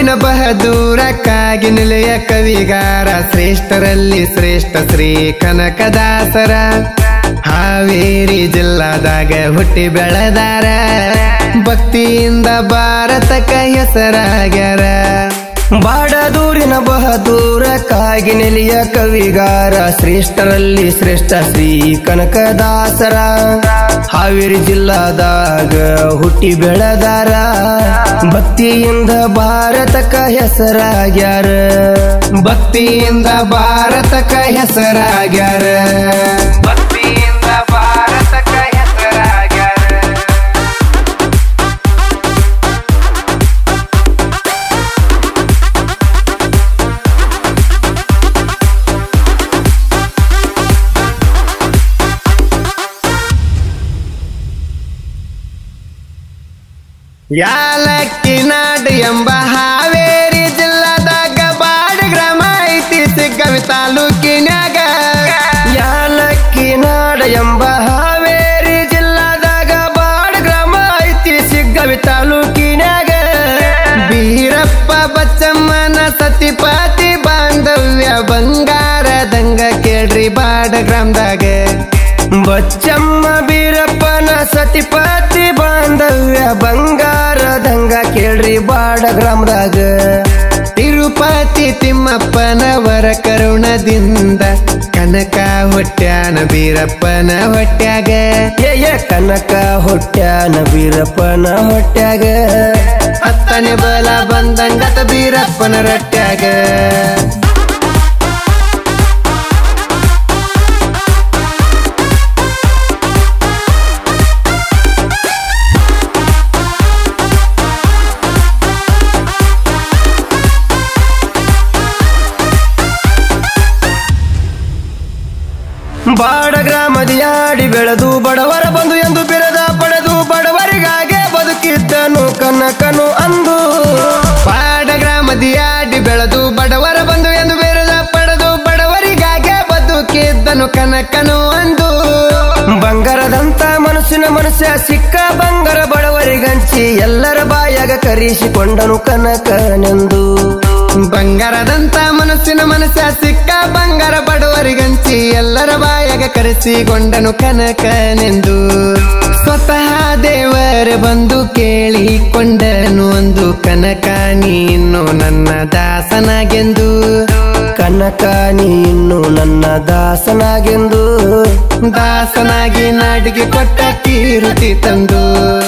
ದೂರಿನ ಬಹದೂರ ಕಾಗಿ ನಿಲೆಯ ಕವಿಗಾರ ಶ್ರೇಷ್ಠರಲ್ಲಿ ಶ್ರೇಷ್ಠ ಶ್ರೀ ಕನಕದಾಸರ ಹಾವೇರಿ ಜಿಲ್ಲಾದಾಗ ಹುಟ್ಟಿ ಬೆಳೆದಾರ ಭಕ್ತಿಯಿಂದ ಭಾರತಕ್ಕ ಹೆಸರಾಗ್ಯಾರ ಬಾಡದೂರಿನ ಬಹದೂರ ಕಾಗಿ ನೆಲೆಯ ಕವಿಗಾರ ಶ್ರೇಷ್ಠರಲ್ಲಿ ಶ್ರೇಷ್ಠ ಶ್ರೀ ಕನಕದಾಸರ ಹಾವೇರಿ ಜಿಲ್ಲಾದಾಗ ಹುಟ್ಟಿ ಬೆಳೆದಾರ ಭಕ್ತಿಯಿಂದ ಭಾರತಕ್ಕ ಹೆಸರಾಗ್ಯಾರ ಭಕ್ತಿಯಿಂದ ಭಾರತಕ್ಕ ಹೆಸರಾಗ್ಯಾರ ಭಕ್ತಿಯಿಂದ ಭಾರತಕ್ಕ ಹೆಸರಾಗ್ಯಾರ ಯಾಲಕ್ಕಿ ನಾಡು ಎಂಬ ಹಾವೇರಿ ಜಿಲ್ಲಾದಾಗ ಬಾಡಿ ಗ್ರಾಮ ಐತಿ ಸಿಗ್ಗವಿ ತಾಲೂಕಿನ್ಯಾಗ ಯಾಲಕ್ಕಿ ನಾಡ ಎಂಬ ಹಾವೇರಿ ಜಿಲ್ಲಾದಾಗ ಬಾಡ ಗ್ರಾಮ ಐತಿ ಸಿಗ್ಗವಿ ತಾಲೂಕಿನ್ಯಾಗ ಬೀರಪ್ಪ ಬಚ್ಚಮ್ಮನ ಸತಿಪತಿ ಬಾಂಧವ್ಯ ಬಂಗಾರದಂಗ ಕೇಳ್ರಿ ಬಾಡ ಗ್ರಾಮದಾಗ ಬಚ್ಚಮ್ಮ ಬೀರಪ್ಪನ ಸತಿಪತಿ ಬಾಂಧವ್ಯ ಬಂಗಾರದಂಗ ಕೇಳ್ರಿ ಬಾಡ ಗ್ರಾಮದಾಗ ತಿರುಪತಿ ತಿಮ್ಮಪ್ಪನ ವರ ಕರುಣದಿಂದ ಕನಕ ಹೊಟ್ಯಾನ ಬೀರಪ್ಪನ ಹೊಟ್ಯಾಗ ಏ ಏ ಕನಕ ಹೊಟ್ಯಾನ ಬೀರಪ್ಪನ ಹೊಟ್ಯಾಗ ಹತ್ತನೇ ಬಲ ಬಂದಂಗತ ಬೀರಪ್ಪನ ರಟ್ಯಾಗ ಬಾಡ ಗ್ರಾಮದಿಯಾಡಿ ಬೆಳೆದು ಬಡವರ ಬಂದು ಎಂದು ಬಿರದ ಪಡೆದು ಬಡವರಿಗಾಗೆ ಬದುಕಿದ್ದನು ಕನಕನು ಅಂದು ಪಾಡ ಗ್ರಾಮದಿಯಾಡಿ ಬೆಳೆದು ಬಡವರ ಬಂದು ಎಂದು ಬೇರದ ಪಡೆದು ಬಡವರಿಗಾಗೆ ಬದುಕಿದ್ದನು ಕನಕನು ಅಂದು ಬಂಗಾರದಂತ ಮನಸ್ಸಿನ ಮನಸ್ಸ ಸಿಕ್ಕ ಬಂಗಾರ ಬಡವರಿಗಂಚಿ ಎಲ್ಲರ ಬಾಯಾಗ ಕರೆಸಿಕೊಂಡನು ಕನಕನೆಂದು ಬಂಗಾರದಂತ ಮನಸ್ಸಿನ ಮನಸ್ಸ ಸಿಕ್ಕ ಬಂಗಾರ ಬಡವರಿಗಂಚಿ ಎಲ್ಲರ ಬಾಯಾಗ ಕರೆಸಿಕೊಂಡನು ಕನಕನೆಂದು ಸ್ವತಃ ದೇವರ ಬಂದು ಕೇಳಿಕೊಂಡನು ಒಂದು ಕನಕ ನೀನು ನನ್ನ ದಾಸನಾಗೆಂದು ಕನಕ ನೀನು ನನ್ನ ದಾಸನಾಗೆಂದು ದಾಸನಾಗಿ ನಾಡಿಗೆ ಕೊಟ್ಟ ಕೀರುತಿ ತಂದು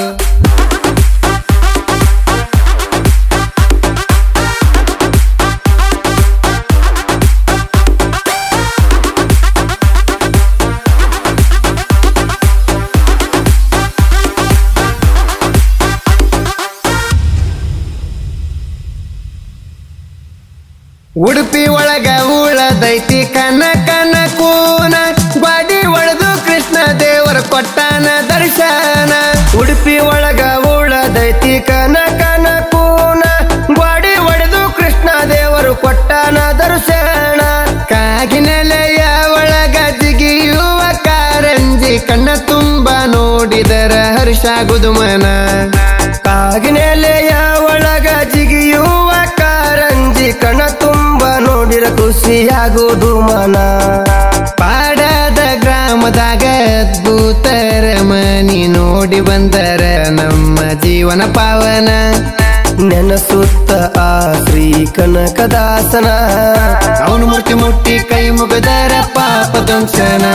ಉಡುಪಿ ಒಳಗ ಉಳದೈತಿ ಕನಕನ ಕೂನ ಗ್ವಾಡಿ ಒಳದು ಕೃಷ್ಣ ದೇವರ ಕೊಟ್ಟಾನ ದರ್ಶನ ಉಡುಪಿ ಒಳಗ ಉಳದೈತಿ ಕನಕನ ಕೂನ ಗ್ವಾಡಿ ಒಡೆದು ಕೃಷ್ಣ ದೇವರು ಕೊಟ್ಟಾನ ದರ್ಶನ ಕಾಗಿನೆಲೆಯ ಒಳಗ ಜಿಗಿಯುವ ಕಾರಂಜಿ ಕಣ್ಣ ತುಂಬ ನೋಡಿದರ ಹರ್ಷಾಗುದು ಮನ ಕಾಗಿನೆಲೆಯ ಒಳಗ ಜಿಗಿಯುವ ಕಾರಂಜಿ ಕಣ ತುಂಬ ನೋಡಿರ ಖುಷಿಯಾಗುವುದು ಮನ ಪಾಡದ ಗ್ರಾಮದಾಗ ಅದ್ಭುತರ ಮನಿ ನೋಡಿ ಬಂದರ ನಮ್ಮ ಜೀವನ ಪಾವನ ನೆನಸುತ್ತ ಆ ಶ್ರೀ ಕನಕದಾಸನ ಅವನು ಮೂರ್ತಿ ಮುಟ್ಟಿ ಕೈ ಮುಗದರ ಪಾಪ ದಂಶನ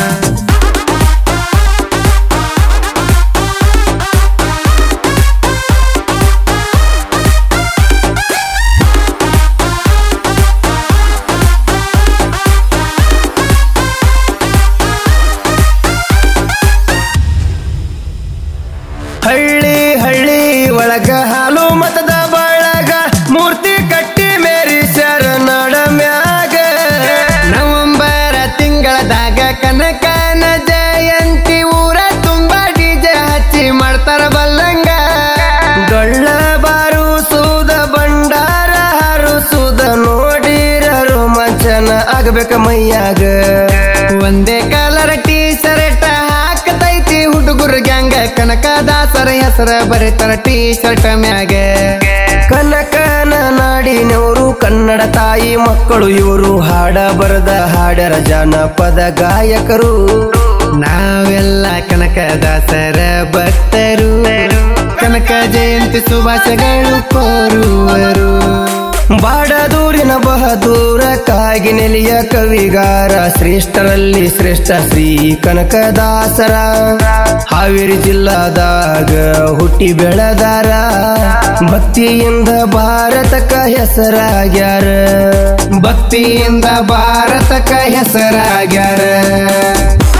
ಹಳ್ಳಿ ಹಳ್ಳಿ ಒಳಗ ಹಾಲು ಮತದ ಬಳಗ ಮೂರ್ತಿ ಕಟ್ಟಿ ಮೇರಿ ಶರಣಡ ಮ್ಯಾಗ ನವಂಬರ ತಿಂಗಳದಾಗ ಕನಕನ ಜಯಂತಿ ಊರ ತುಂಬಾ ಡಿಜೆ ಹಚ್ಚಿ ಮಾಡ್ತಾರ ಬಲ್ಲಂಗ ಡೊಳ್ಳ ಬಾರು ಸೂದ ಬಂಡಾರ ಹಾರುಸುದ ನೋಡಿರರು ಮಂಚನ ಆಗಬೇಕ ಮೈಯಾಗ ಒಂದೇ ಕಲರ್ ಟೀ ಶರ್ಟ್ ಹಾಕತೈತಿ ಹುಡುಗರ ಗ್ಯಾಂಗ ಕನಕದಾಸರ ಹೆಸರ ಬರೀತಾರ ಟೀ ಶರ್ಟ್ ಮ್ಯಾಗ ಕನಕನ ನಾಡಿನವರು ಕನ್ನಡ ತಾಯಿ ಮಕ್ಕಳು ಇವರು ಹಾಡ ಬರದ ಹಾಡರ ಜಾನಪದ ಗಾಯಕರು ನಾವೆಲ್ಲ ಕನಕದಾಸರ ಭಕ್ತರು ಕನಕ ಜಯಂತಿ ಶುಭಾಶಯಗಳು ಕೋರುವರು ಬಾಡದೂರಿನ ಬಹದೂರ ಕಾಗಿ ನೆಲೆಯ ಕವಿಗಾರ ಶ್ರೇಷ್ಠರಲ್ಲಿ ಶ್ರೇಷ್ಠ ಶ್ರೀ ಕನಕದಾಸರ ಹಾವೇರಿ ಜಿಲ್ಲಾದಾಗ ಹುಟ್ಟಿ ಬೆಳೆದಾರ ಭಕ್ತಿಯಿಂದ ಭಾರತಕ್ಕ ಹೆಸರಾಗ್ಯಾರ ಭಕ್ತಿಯಿಂದ ಭಾರತಕ್ಕ ಹೆಸರಾಗ್ಯಾರ